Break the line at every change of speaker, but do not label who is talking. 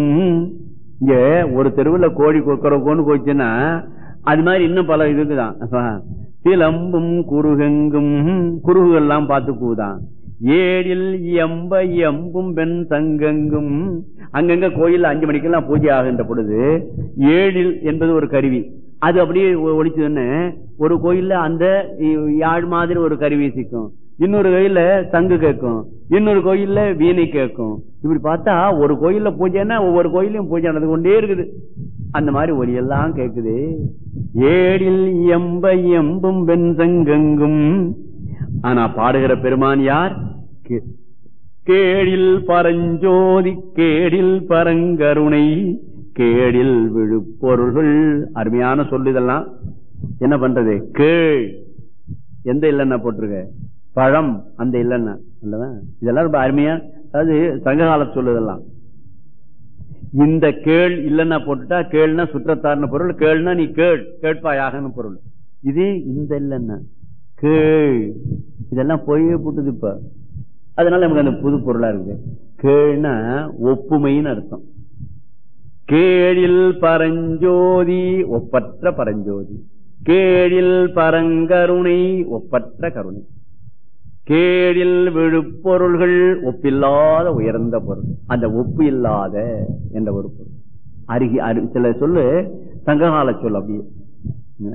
ம், இங்க ஒரு தெருவுல கோழி கொக்கர கொண்டு போச்சுன்னா அது மாதிரி இன்னும் பல இதுக்குதான் சிலம்பும் குருகெங்கும் குருகுகள் எல்லாம் பார்த்து கூதான் ஏழில் எம்ப எம்பும் பெண் தங்கெங்கும் அங்கங்க கோயில் அஞ்சு மணிக்கெல்லாம் பூஜை ஆகின்ற பொழுது ஏழில் என்பது ஒரு கருவி அது அப்படியே ஒ- ஒலிச்சதுன்னு ஒரு கோயில்ல அந்த இ- யாழ் மாதிரி ஒரு கருவி சிக்கும் இன்னொரு கோயில்ல தங்கு கேட்கும் இன்னொரு கோயில்ல வீணை கேட்கும் இப்படி பார்த்தா ஒரு கோயில்ல பூஜைன்னா ஒவ்வொரு கோயிலையும் பூஜை நடந்து கொண்டே இருக்குது அந்த மாதிரி ஒலி எல்லாம் கேக்குது ஏழில் எம்ப எம்பும் வெண்சங்கெங்கும் ஆனா பாடுகிற பெருமான் யார் கே- கேடில் பரஞ்சோதி கேடில் பரங்கருணை கேடில் விழுப்பொருள்கள் அருமையான சொல்லு இதெல்லாம் என்ன பண்றது கேள் எந்த இல்லைன்னா போட்டிருக்க பழம் அந்த இல்லைன்னா இல்லவா இதெல்லாம் ரொம்ப அருமையா அதாவது சங்ககால சொல்லு இதெல்லாம் இந்த கேள் இல்லைன்னா போட்டுட்டா கேள்னா சுற்றத்தார்னு பொருள் கேள்னா நீ கேள் கேட்பாயாகன்னு பொருள் இது இந்த இல்லைன்னா கேள் இதெல்லாம் போயே போட்டுது இப்ப அதனால நமக்கு அந்த புது பொருளா இருக்கு கேள்னா ஒப்புமைன்னு அர்த்தம் கேழில் பரஞ்சோதி ஒப்பற்ற பரஞ்சோதி கேழில் பரங்கருணை ஒப்பற்ற கருணை கேழில் விழுப்பொருள்கள் ஒப்பில்லாத உயர்ந்த பொருள் அந்த ஒப்பு இல்லாத என்ற ஒரு பொருள் அருகி அரு சில சொல்லு சங்ககால சொல் அப்படியே